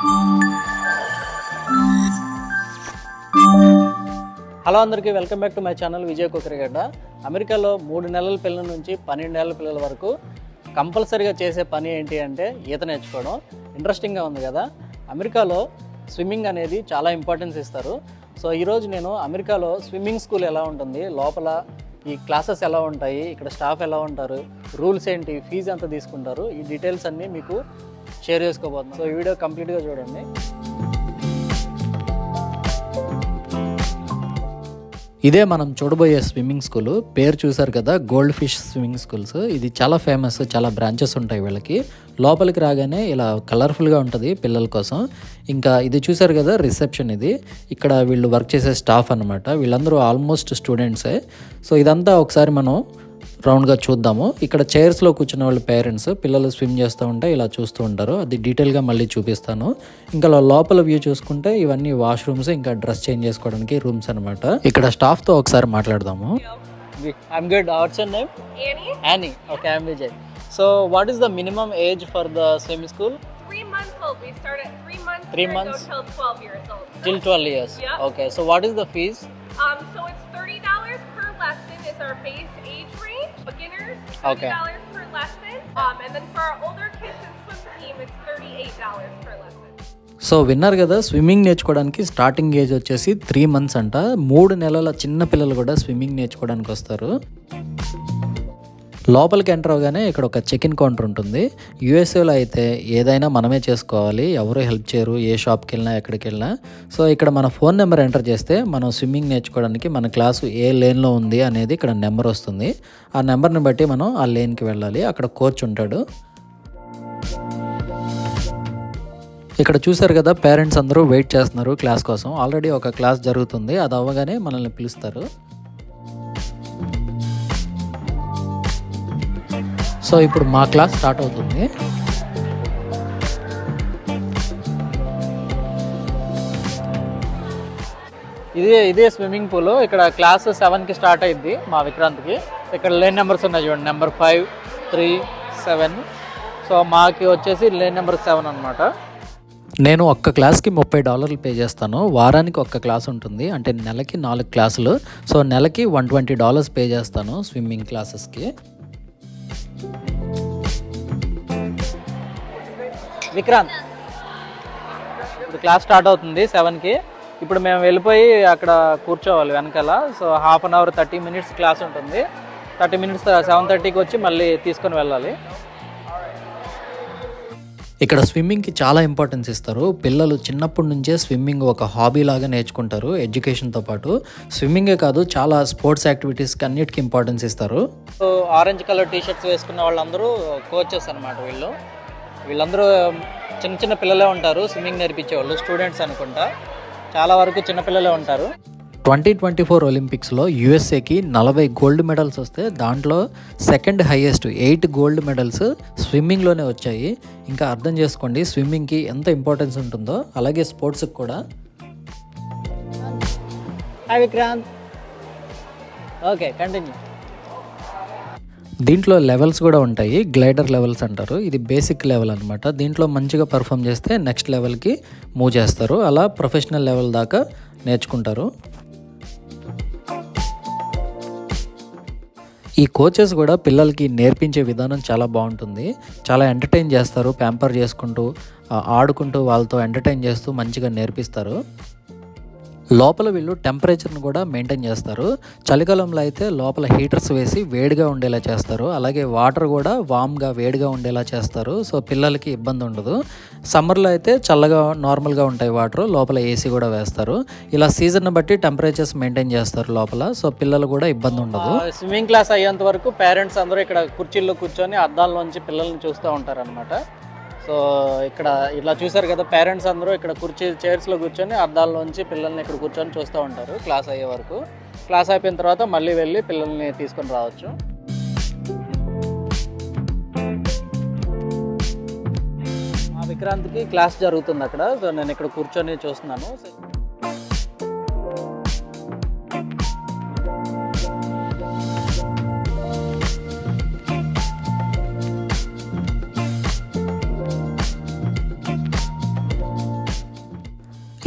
Hello అందరికీ welcome back to my channel Vijay Kukarigadda అమెరికాలో మూడు నెలల పిల్లల నుంచి పన్నెండు నెలల పిల్లల వరకు కంపల్సరీగా చేసే పని ఏంటి అంటే ఈత నేర్చుకోవడం ఇంట్రెస్టింగ్గా ఉంది కదా అమెరికాలో స్విమ్మింగ్ అనేది చాలా ఇంపార్టెన్స్ ఇస్తారు సో ఈరోజు నేను అమెరికాలో స్విమ్మింగ్ స్కూల్ ఎలా ఉంటుంది లోపల ఈ క్లాసెస్ ఎలా ఉంటాయి ఇక్కడ స్టాఫ్ ఎలా ఉంటారు రూల్స్ ఏంటి ఫీజు ఎంత తీసుకుంటారు ఈ డీటెయిల్స్ అన్నీ మీకు షేర్ చేసుకోబోతున్నాను సో ఈ వీడియో కంప్లీట్గా చూడండి ఇదే మనం చూడబోయే స్విమ్మింగ్ స్కూల్ పేరు చూసారు కదా గోల్డ్ ఫిష్ స్విమ్మింగ్ స్కూల్స్ ఇది చాలా ఫేమస్ చాలా బ్రాంచెస్ ఉంటాయి వీళ్ళకి లోపలికి రాగానే ఇలా కలర్ఫుల్గా ఉంటుంది పిల్లల కోసం ఇంకా ఇది చూసారు కదా రిసెప్షన్ ఇది ఇక్కడ వీళ్ళు వర్క్ చేసే స్టాఫ్ అనమాట వీళ్ళందరూ ఆల్మోస్ట్ స్టూడెంట్సే సో ఇదంతా ఒకసారి మనం రౌండ్గా చూద్దాము ఇక్కడ చైర్స్లో కూర్చున్న వాళ్ళ పేరెంట్స్ పిల్లలు స్విమ్ చేస్తూ ఉంటే ఇలా చూస్తూ ఉంటారు అది డీటెయిల్గా మళ్ళీ చూపిస్తాను ఇంకా లో- లోపల వ్యూ చూసుకుంటే ఇవన్నీ వాష్రూమ్స్ ఇంకా డ్రెస్ చేంజ్ చేసుకోవడానికి రూమ్స్ అనమాట ఇక్కడ స్టాఫ్తో ఒకసారి మాట్లాడదాము I'm good what's your name Annie, Annie okay I'm Vijay so what is the minimum age for the swimming school three months old. We start at three months. Three here and months? Go till 12 years old. Till twelve years Yeah. Okay so what is the fees Um, so it's thirty dollars per lesson is our base age range. Beginners, thirty Okay. dollars per lesson. Um, and then for our older kids and swim team, it's thirty-eight dollars per lesson. So విన్నారు కదా swimming నేర్చుకోవడానికి starting age వచ్చేసి three months అంట మూడు నెలల చిన్న పిల్లలు కూడా స్విమ్మింగ్ నేర్చుకోవడానికి వస్తారు లోపలికి ఎంటర్ అవగానే ఇక్కడ ఒక చెక్ ఇన్ కౌంటర్ ఉంటుంది యూఎస్ఏలో అయితే ఏదైనా మనమే చేసుకోవాలి ఎవరు హెల్ప్ చేయరు ఏ షాప్కి వెళ్ళినా ఎక్కడికి వెళ్ళినా సో ఇక్కడ మన ఫోన్ నెంబర్ ఎంటర్ చేస్తే మనం స్విమ్మింగ్ నేర్చుకోవడానికి మన క్లాసు ఏ లేన్లో ఉంది అనేది ఇక్కడ నెంబర్ వస్తుంది ఆ నెంబర్ని బట్టి మనం ఆ లేన్కి వెళ్ళాలి అక్కడ కోచ్ ఉంటాడు ఇక్కడ చూసారు కదా పేరెంట్స్ అందరూ వెయిట్ చేస్తున్నారు క్లాస్ కోసం ఆల్రెడీ ఒక క్లాస్ జరుగుతుంది అది అవ్వగానే మనల్ని పిలుస్తారు సో ఇప్పుడు మా క్లాస్ స్టార్ట్ అవుతుంది ఇదే ఇదే స్విమ్మింగ్ పూల్ ఇక్కడ క్లాస్ సెవెన్కి స్టార్ట్ అయింది మా విక్రాంత్కి ఇక్కడ లేన్ నెంబర్స్ ఉన్నాయి చూడండి number five three seven so మాకి వచ్చేసి లేన్ నెంబర్ సెవెన్ అనమాట నేను ఒక్క క్లాస్కి ముప్పై డాలర్లు పే చేస్తాను వారానికి ఒక్క క్లాస్ ఉంటుంది అంటే నెలకి నాలుగు క్లాసులు సో నెలకి వన్ ట్వంటీ డాలర్స్ పే చేస్తాను స్విమ్మింగ్ క్లాసెస్కి విక్రాంత్ ఇప్పుడు క్లాస్ స్టార్ట్ అవుతుంది సెవెన్కి ఇప్పుడు మేము వెళ్ళిపోయి అక్కడ కూర్చోవాలి వెనకాల so half an hour thirty minutes class ఉంటుంది థర్టీ మినిట్స్ సెవెన్ థర్టీకి వచ్చి మళ్ళీ తీసుకొని వెళ్ళాలి ఇక్కడ స్విమ్మింగ్కి చాలా ఇంపార్టెన్స్ ఇస్తారు పిల్లలు చిన్నప్పటి నుంచే స్విమ్మింగ్ ఒక హాబీ లాగా నేర్చుకుంటారు ఎడ్యుకేషన్తో పాటు స్విమ్మింగే కాదు చాలా స్పోర్ట్స్ యాక్టివిటీస్కి అన్నిటికీ ఇంపార్టెన్స్ ఇస్తారు so orange colour T shirts వేసుకున్న వాళ్ళందరూ కోచెస్ అనమాట వీళ్ళు వీళ్ళందరూ చిన్న చిన్న పిల్లలే ఉంటారు స్విమ్మింగ్ నేర్పించే వాళ్ళు స్టూడెంట్స్ అనుకుంటా చాలా వరకు చిన్న పిల్లలే ఉంటారు ట్వంటీ ట్వంటీ ఫోర్ ఒలింపిక్స్లో యూఎస్ఏకి నలభై గోల్డ్ మెడల్స్ వస్తే దాంట్లో second highest eight gold medals స్విమ్మింగ్లోనే వచ్చాయి ఇంకా అర్థం చేసుకోండి స్విమ్మింగ్కి ఎంత ఇంపార్టెన్స్ ఉంటుందో అలాగే స్పోర్ట్స్కి కూడా హాయ్ విక్రాంత్ ఓకే కంటిన్యూ దీంట్లో లెవెల్స్ కూడా ఉంటాయి గ్లైడర్ లెవెల్స్ అంటారు ఇది బేసిక్ లెవెల్ అనమాట దీంట్లో మంచిగా పర్ఫామ్ చేస్తే నెక్స్ట్ లెవెల్కి మూవ్ చేస్తారు అలా ప్రొఫెషనల్ లెవెల్ దాకా నేర్చుకుంటారు ఈ కోచెస్ కూడా పిల్లలకి నేర్పించే విధానం చాలా బాగుంటుంది చాలా ఎంటర్టైన్ చేస్తారు ప్యాంపర్ చేసుకుంటూ ఆ, ఆడుకుంటూ వాళ్ళతో ఎంటర్టైన్ చేస్తూ మంచిగా నేర్పిస్తారు లోపల వీళ్ళు టెంపరేచర్ని కూడా మెయింటైన్ చేస్తారు చలికాలంలో అయితే లోపల హీటర్స్ వేసి వేడిగా ఉండేలా చేస్తారు అలాగే వాటర్ కూడా వామ్గా వేడిగా ఉండేలా చేస్తారు సో పిల్లలకి ఇబ్బంది ఉండదు సమ్మర్లో అయితే చల్లగా నార్మల్గా ఉంటాయి వాటర్ లోపల ఏసీ కూడా వేస్తారు ఇలా సీజన్ బట్టి టెంపరేచర్స్ మెయింటైన్ చేస్తారు లోపల సో పిల్లలు కూడా ఇబ్బంది ఉండదు స్విమ్మింగ్ క్లాస్ అయ్యేంత వరకు పేరెంట్స్ అందరూ ఇక్కడ కుర్చీల్లో కూర్చొని అద్దాల్లోంచి పిల్లల్ని చూస్తూ ఉంటారనమాట సో ఇక్కడ ఇలా చూసారు కదా పేరెంట్స్ అందరూ ఇక్కడ కుర్చీ చైర్స్లో కూర్చొని అద్దాల్లోంచి పిల్లల్ని ఇక్కడ కూర్చొని చూస్తూ ఉంటారు క్లాస్ అయ్యే వరకు క్లాస్ అయిపోయిన తర్వాత మళ్ళీ వెళ్ళి పిల్లల్ని తీసుకొని రావచ్చు మా విక్రాంత్కి క్లాస్ జరుగుతుంది అక్కడ సో నేను ఇక్కడ కూర్చొని చూస్తున్నాను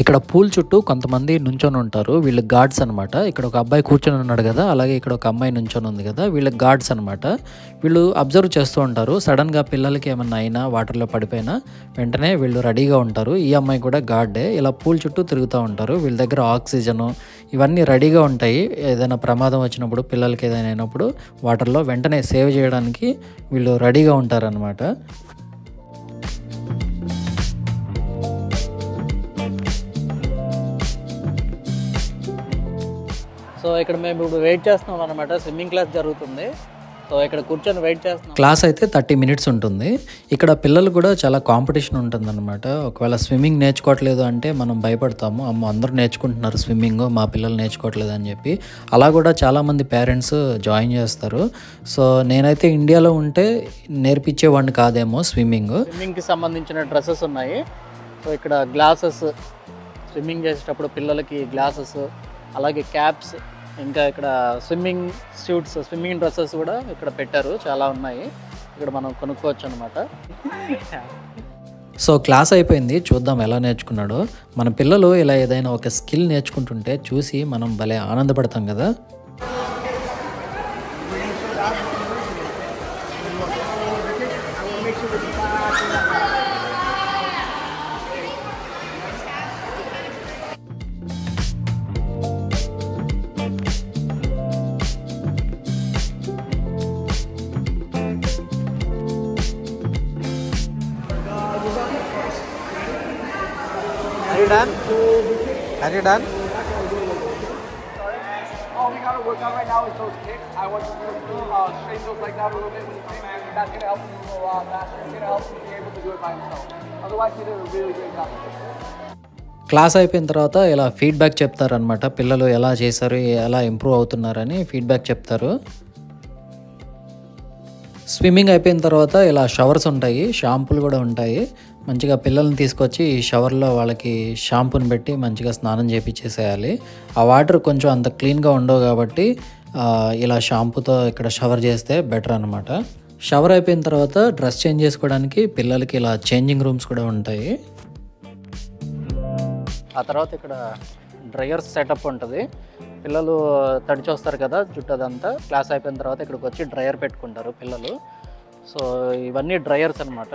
ఇక్కడ పూల్ చుట్టూ కొంతమంది నుంచొని ఉంటారు వీళ్ళు గార్డ్స్ అనమాట ఇక్కడ ఒక అబ్బాయి కూర్చొని ఉన్నాడు కదా అలాగే ఇక్కడ ఒక అమ్మాయి నుంచొని ఉంది కదా వీళ్ళ గార్డ్స్ అనమాట వీళ్ళు అబ్జర్వ్ చేస్తూ ఉంటారు సడన్గా పిల్లలకి ఏమన్నా అయినా వాటర్లో పడిపోయినా వెంటనే వీళ్ళు రెడీగా ఉంటారు ఈ అమ్మాయి కూడా గార్డే ఇలా పూల్ చుట్టూ తిరుగుతూ ఉంటారు వీళ్ళ దగ్గర ఆక్సిజను ఇవన్నీ రెడీగా ఉంటాయి ఏదైనా ప్రమాదం వచ్చినప్పుడు పిల్లలకి ఏదైనా అయినప్పుడు వాటర్లో వెంటనే సేవ్ చేయడానికి వీళ్ళు రెడీగా ఉంటారనమాట సో ఇక్కడ మేము ఇప్పుడు వెయిట్ చేస్తున్నాం అనమాట స్విమ్మింగ్ క్లాస్ జరుగుతుంది సో ఇక్కడ కూర్చొని వెయిట్ చేస్తున్నాం క్లాస్ అయితే థర్టీ మినిట్స్ ఉంటుంది ఇక్కడ పిల్లలు కూడా చాలా కాంపిటీషన్ ఉంటుంది అనమాట ఒకవేళ స్విమ్మింగ్ నేర్చుకోవట్లేదు అంటే మనం భయపడతాము అమ్మ అందరూ నేర్చుకుంటున్నారు స్విమ్మింగ్ మా పిల్లలు నేర్చుకోవట్లేదు అని చెప్పి అలా కూడా చాలామంది పేరెంట్స్ జాయిన్ చేస్తారు సో నేనైతే ఇండియాలో ఉంటే నేర్పించేవాడిని కాదేమో స్విమ్మింగ్ స్విమ్మింగ్కి సంబంధించిన డ్రెస్సెస్ ఉన్నాయి సో ఇక్కడ గ్లాసెస్ స్విమ్మింగ్ చేసేటప్పుడు పిల్లలకి గ్లాసెస్ అలాగే క్యాప్స్ ఇంకా ఇక్కడ స్విమ్మింగ్ సూట్స్ స్విమ్మింగ్ డ్రెస్సెస్ కూడా ఇక్కడ పెట్టారు చాలా ఉన్నాయి ఇక్కడ మనం కొనుక్కోవచ్చు అనమాట సో క్లాస్ అయిపోయింది చూద్దాం ఎలా నేర్చుకున్నాడో మన పిల్లలు ఇలా ఏదైనా ఒక స్కిల్ నేర్చుకుంటుంటే చూసి మనం భలే ఆనందపడతాం కదా Are you done? Are you done? All we gotta work on right now is those kicks. I want you to uh, straighten those legs out a little bit. That's gonna help you move a lot faster. It's gonna help you be able to do it by yourself. Otherwise, you did a really great job. Class అయిపోయిన తర్వాత ఇలా feedback చెప్తారనమాట పిల్లలు ఎలా చేశారు ఎలా improve అవుతున్నారని feedback చెప్తారు స్విమ్మింగ్ అయిపోయిన తర్వాత ఇలా షవర్స్ ఉంటాయి షాంపూలు కూడా ఉంటాయి మంచిగా పిల్లల్ని తీసుకొచ్చి ఈ షవర్లో వాళ్ళకి షాంపూని పెట్టి మంచిగా స్నానం చేపించేసేయాలి ఆ వాటర్ కొంచెం అంత క్లీన్గా ఉండవు కాబట్టి ఆ, ఇలా షాంపూతో ఇక్కడ షవర్ చేస్తే బెటర్ అనమాట షవర్ అయిపోయిన తర్వాత డ్రెస్ చేంజ్ చేసుకోవడానికి పిల్లలకి ఇలా చేంజింగ్ రూమ్స్ కూడా ఉంటాయి ఆ తర్వాత ఇక్కడ డ్రయర్ సెటప్ ఉంటుంది పిల్లలు తడిచి వస్తారు కదా జుట్టు అదంతా క్లాస్ అయిపోయిన తర్వాత ఇక్కడికి వచ్చి డ్రయర్ పెట్టుకుంటారు పిల్లలు సో ఇవన్నీ డ్రయర్స్ అనమాట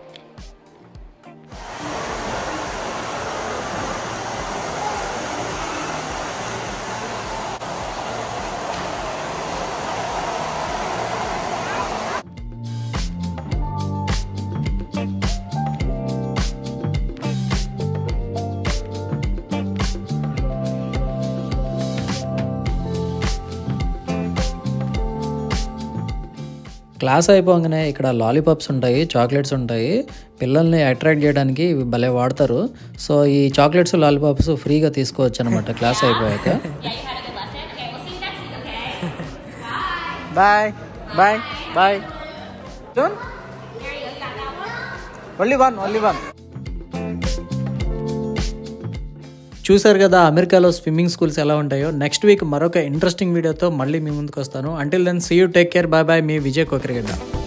క్లాస్ అయిపోగానే ఇక్కడ లాలీపాప్స్ ఉంటాయి చాక్లెట్స్ ఉంటాయి పిల్లల్ని అట్రాక్ట్ చేయడానికి ఇవి భలే వాడతారు సో ఈ చాక్లెట్స్ లాలీపాప్స్ ఫ్రీగా తీసుకోవచ్చు అనమాట క్లాస్ అయిపోయాక Bye. Bye. Bye Soon? Only one. Only one. చూశారు కదా అమెరికాలో స్విమ్మింగ్ స్కూల్స్ ఎలా ఉంటాయో నెక్స్ట్ వీక్ మరొక ఇంట్రెస్టింగ్ వీడియోతో మళ్ళీ మీ ముందుకు వస్తాను until then see you take care bye bye మీ విజయ్ కోకరిగడ్డ